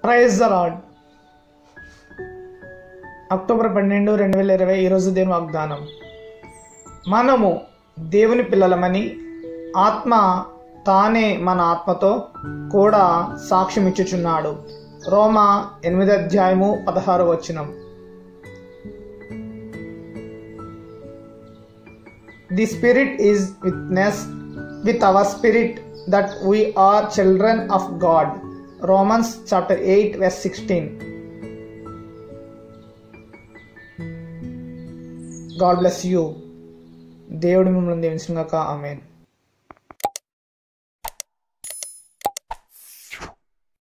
praise the lord October పన్నెండు రెండు వేల ఇరవై ఈరోజు దేవుని వాగ్దానం మనము దేవుని పిల్లలమని ఆత్మ తానే మన ఆత్మతో కూడా సాక్ష్యం ఇచ్చుచున్నాడు రోమా ఎనిమిది అధ్యాయము పదహారు వచనం the spirit is witness with our spirit that we are children of God Romans chapter eight verse sixteen God bless you దేవుడు మిమ్మల్ని దీవించిన ఆమెన్